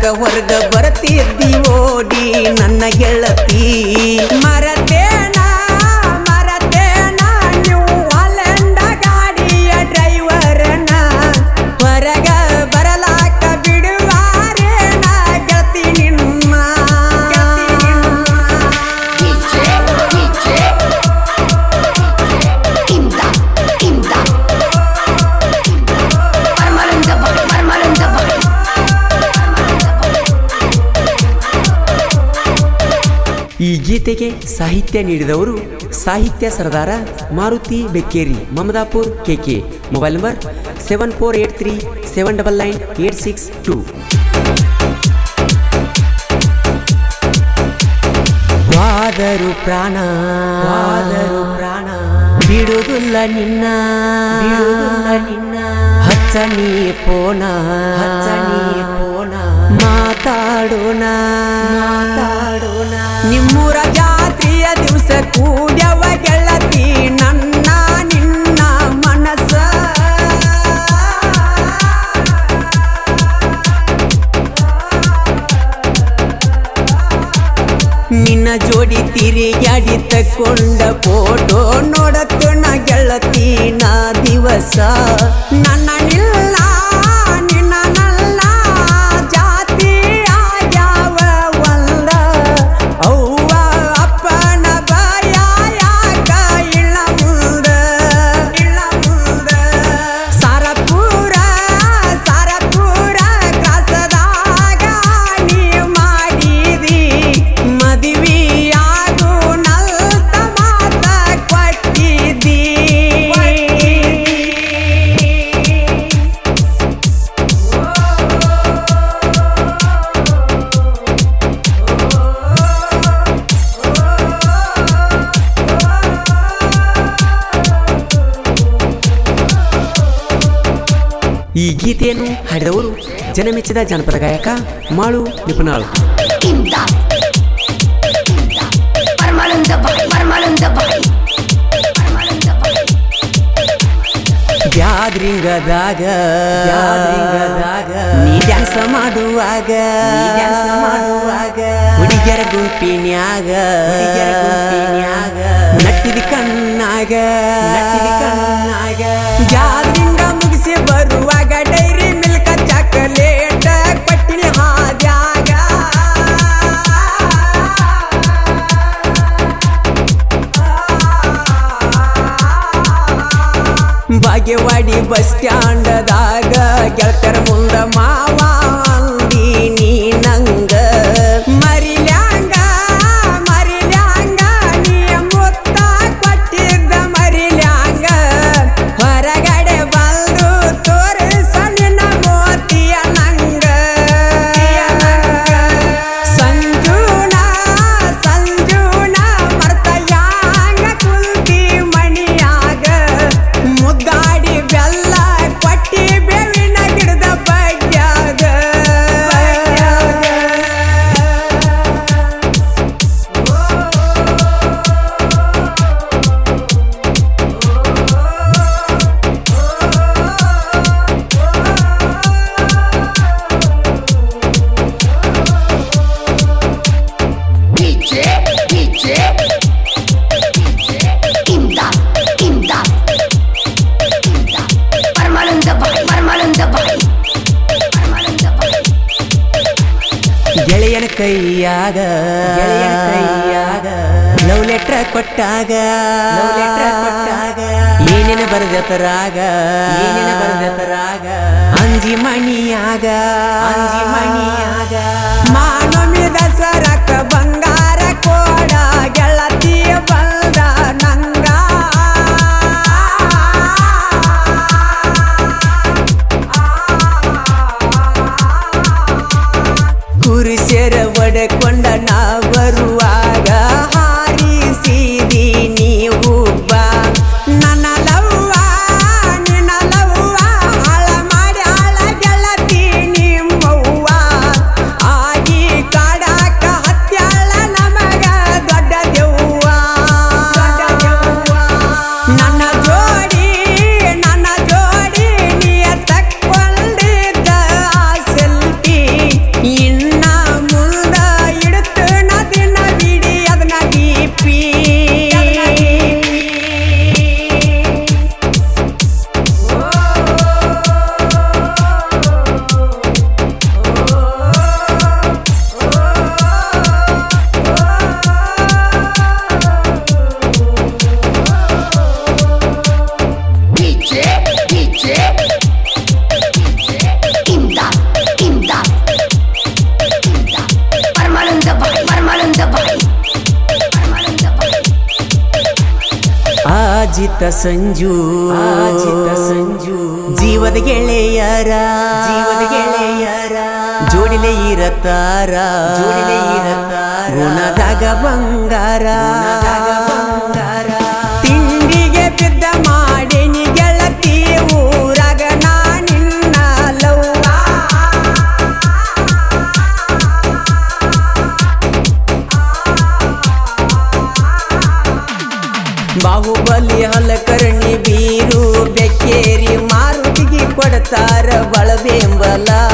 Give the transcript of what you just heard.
ಬರಲಾಕ ಹೊರಗ ಬರತಿದ್ದಿ ಓಡಿ ನನ್ನ ಗೆಳತಿ ಮರತೇನ ಮರತೇನ ನೀವು ಅಲೆಂಡ ಗಾಡಿಯ ಡ್ರೈವರನ ಹೊರಗ ಬರಲಾಕ ಬಿಡುವಾರೇನ ಗೆಳತಿ ನಿನ್ನ ಗೆಳತಿ ನಿನ್ನ. Inta, Inta. Marmalanda body, Marmalanda body. ಈ ಗೀತೆಗೆ ಸಾಹಿತ್ಯ ನೀಡಿದವರು ಸಾಹಿತ್ಯ ಸರದಾರ ಮಾರುತಿ ಬೆಕ್ಕೇರಿ ಮಮದಾಪುರ್ ಕೆಕೆ mobile number seven four eight three seven double nine eight six two ವಾದರು ಪ್ರಾಣ ವಾದರು ಪ್ರಾಣ ಬಿಡುವುದಿಲ್ಲ ನಿನ್ನ ಬಿಡುವುದಿಲ್ಲ ನಿನ್ನ ಹಚ್ಚ ನೀ ಪೋನ ಹಚ್ಚ ನೀ ಪೋನ ಮಾತಾಡೋಣ ಮಾತಾಡೋಣ ನಿಮ್ಮೂರ ಜಾತ್ರೆಯ ದಿವಸ ಕೂಡ್ಯವ ಗೆಳತಿ ನನ್ನ ನಿನ್ನ ಮನಸ್ಸ ನಿನ್ನ ಜೋಡಿ ತಿರುಗಾಡಿ ತಕೊಂಡ ಫೋಟೋ ನೋಡತ್ತು ನ ಗೆಳತಿ ನಾ ದಿವಸ ನನ್ನ ನಿಲ್ಲ ನಿನ್ನ ನಲ್ಲ ಜಾತಿ ಆಗ್ಯಾವ ಒಂದ ಅವ್ವ ಅಪ್ಪನ ಬಾಯ ಯಾಕ ಇಲ್ಲ ಮುಂದ ಇಲ್ಲ ಮುಂದ ಸಾರಪುರ ಸಾರಪುರ ಕ್ರಾಸದಾಗ ನೀ ಮಾಡಿದಿ ಮದುವೆಯಾಗು ನಲ್ತ ಮಾತ ಕೊಟ್ಟಿದ್ದಿ ಈ ಗೀತೆಯನ್ನು ಹಾಡಿದವರು ಜನಮೆಚ್ಚಿದ ಜಾನಪದ ಗಾಯಕ ಮಾಳು ನಿಪುಣಾಳು Inta. Marmalanda body, Marmalanda body. Marmalanda body. ಗ್ಯಾದ್ರಿಂಗದಾಗ ಗ್ಯಾದ್ರಿಂಗದಾಗ ನೀ ಡ್ಯಾನ್ಸ್ ಮಾಡುವಾಗ ನೀ ಡ್ಯಾನ್ಸ್ ಮಾಡುವಾಗ ಹುಡುಗಿಯರ ಗುಂಪಿನ್ಯಾಗ ಹುಡುಗಿಯರ ಗುಂಪಿನ್ಯಾಗ ನಟ್ಟಿದ ಕಣ್ಣಾಗ ನಟ್ಟಿದ ಕಣ್ಣಾಗ ಗ್ಯಾದ್ರಿಂಗ ಮುಗಿಸಿ ಬರುವಾಗ ಡೈರಿ ಮಿಲ್ಕ ಚಾಕಲೇಟ್ ಪಟ್ಟಿನಿ ಹಾದ್ಯಾಗ ಭಾಗ್ಯವಾಡಿ ಬಸ್ ಸ್ಟ್ಯಾಂಡದಾಗ ಗೆಳತರ ಮುಂದ ಮಾವ ಅಂದಿ ನೀ ನಂಗ ಮರಿಲ್ಯಾಂಗ ಮರಿಲ್ಯಾಂಗ ನೀ ಮುತ್ತ ಕೊಟ್ಟಿದ್ದ ಮರಿಲ್ಯಾಂಗ ಹೊರಗಡೆ ಬಂದು ತೋರಿಸ ನಿನ್ನ ಮೋತಿಯ ನಂಗ ಸಂಜೂನ ಸಂಜೂನ ಮರ್ತಯಾಂಗ ಕುಲ್ತಿ ಮಣಿಯಾಗ ಮುದ್ದಾಡಿ ಬೆಲ್ಲ ಕೊಟ್ಟಿ ಬೇವಿನ ಗಿಡದ ಬಡ್ಯಾಗ DJ, DJ. Inta, Inta. Inta. Marmalanda body, Marmalanda body. Marmalanda body. ಗೆಳೆಯನ ಕೈಯಾಗ ಗೆಳೆಯನ ಕೈಯಾಗ ಲವ್ ಲೆಟ್ರ್ ಕೊಟ್ಟಾಗ ಲವ್ ಲೆಟ್ರ್ ಕೊಟ್ಟಾಗ ಏನೇನ ಬರೆದತರಾಗ ಏನೇನ ಬರೆದತರಾಗ ಅಂಜಿ ಮಣಿಯಾಗ ಅಂಜಿ ಮಣಿಯಾಗ ಮಾನವಿ ದಸರಕ ಬಂಗಾರ ಕೋಡ ಗೆಳತಿಯ ಬಂದ ನಂಗ ಕುರುಸೆರ ಒಡಕೊಂಡ ನಾ ಬರುವಾಗ ಹಾರಿಸಿದಿ ನೀವು ಬಾ ನನ್ನ ಲವ್ವ ನಿನ್ನ ಲವ್ವ ಹಾಳ ಮಾಡಿ ಹಾಳ ಗೆಳತಿ ನಿಮ್ಮವ್ವ ಚಿತ್ತ ಸಂಜು ಚಿತ್ತ ಸಂಜು ಜೀವದ ಗೆಳೆಯರ ಜೀವದ ಗೆಳೆಯರ ಜೋಡಿಲೆ ಇರತಾರ ಜೋಡಿಲೆ ಇರತಾರ ಗುಣದಾಗ ಬಂಗಾರ ಬಂಗಾರ ತಿಂಡಿಗೆ ಬಿದ್ದ ಮಾಡೇನಿ ಗೆಳತಿ ಊರಾಗ ನಾ ನಿನ್ನ ಲವ್ವ ಬಾಹುಬಲಿ ಹಲಕರ್ಣಿ ಬೀರು ಬೆಕ್ಕೇರಿ ಮಾರುತಿಗೆ ಕೊಡ್ತಾರ ಬಳಬೆಂಬಲ